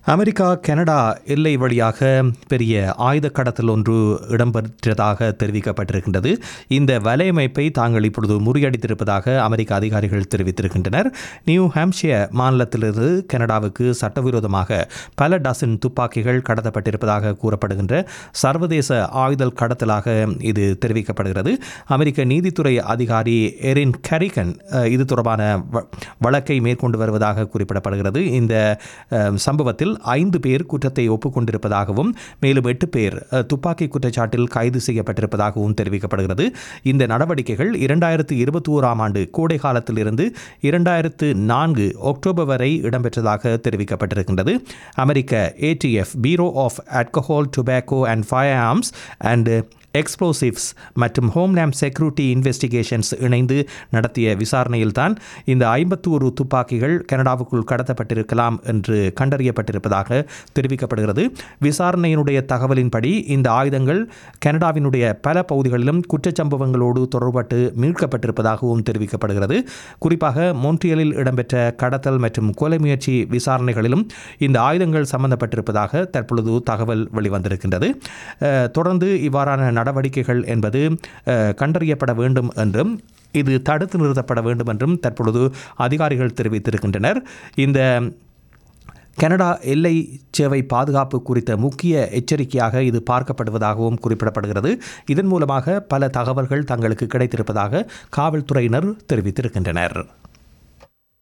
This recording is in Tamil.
அமெரிக்கா கனடா எல்லை வழியாக பெரிய ஆயுத கடத்தல் ஒன்று இடம்பெற்றதாக தெரிவிக்கப்பட்டிருக்கின்றது இந்த வலையமைப்பை தாங்கள் இப்பொழுது முறியடித்திருப்பதாக அமெரிக்க அதிகாரிகள் தெரிவித்திருக்கின்றனர் நியூ ஹாம்ஷியர் மாநிலத்திலிருந்து கனடாவுக்கு சட்டவிரோதமாக பல டசன் துப்பாக்கிகள் கடத்தப்பட்டிருப்பதாக கூறப்படுகின்ற சர்வதேச ஆயுதல் கடத்தலாக இது தெரிவிக்கப்படுகிறது அமெரிக்க நீதித்துறை அதிகாரி எரின் கரிகன் அஹ், இது தொடர்பான வ- வழக்கை மேற்கொண்டு வருவதாக குறிப்பிடப்படுகிறது இந்த அஹ், சம்பவத்தில் ஐந்து பேர் குற்றத்தை ஒப்புக்கொண்டிருப்பதாகவும் மேலும் எட்டு பேர் அஹ், துப்பாக்கி குற்றச்சாட்டில் கைது செய்யப்பட்டிருப்பதாகவும் தெரிவிக்கப்படுகிறது இந்த நடவடிக்கைகள் இரண்டாயிரத்து இருபத்தி ஓராம் ஆண்டு கோடை காலத்திலிருந்து இரண்டாயிரத்து நான்கு அக்டோபர் வரை இடம்பெற்றதாக தெரிவிக்கப்பட்டிருக்கின்றது அமெரிக்க ATF bureau of alcohol tobacco and firearms and explosives மற்றும் ஹோம்லேண்ட் செக்யூரிட்டி இன்வெஸ்டிகேஷன்ஸ் இணைந்து நடத்திய விசாரணையில்தான் இந்த ஐம்பத்தோரு துப்பாக்கிகள் கனடாவுக்குள் கடத்தப்பட்டிருக்கலாம் என்று கண்டறியப்பட்டிருப்பதாக தெரிவிக்கப்படுகிறது விசாரணையினுடைய தகவலின்படி இந்த ஆயுதங்கள் கனடாவினுடைய பல பகுதிகளிலும் குற்றச்சம்பவங்களோடு தொடர்பட்டு மீட்கப்பட்டிருப்பதாகவும் தெரிவிக்கப்படுகிறது குறிப்பாக மோன்ட்ரியலில் இடம்பெற்ற கடத்தல் மற்றும் கொலை முயற்சி விசாரணைகளிலும் இந்த ஆயுதங்கள் சம்பந்தப்பட்டிருப்பதாக தற்பொழுது தகவல் வெளிவந்திருக்கின்றது அஹ், தொடர்ந்து இவ்வாறான நடவடிக்கைகள் என்பது அஹ், கண்டறியப்பட வேண்டும் என்றும் இது தடுத்து நிறுத்தப்பட வேண்டும் என்றும் தற்பொழுது அதிகாரிகள் தெரிவித்திருக்கின்றனர் இந்த கனடா எல்லை சேவை பாதுகாப்பு குறித்த முக்கிய எச்சரிக்கையாக இது பார்க்கப்படுவதாகவும் குறிப்பிடப்படுகிறது இதன் மூலமாக பல தகவல்கள் தங்களுக்கு கிடைத்திருப்பதாக காவல்துறையினர் தெரிவித்திருக்கின்றனர்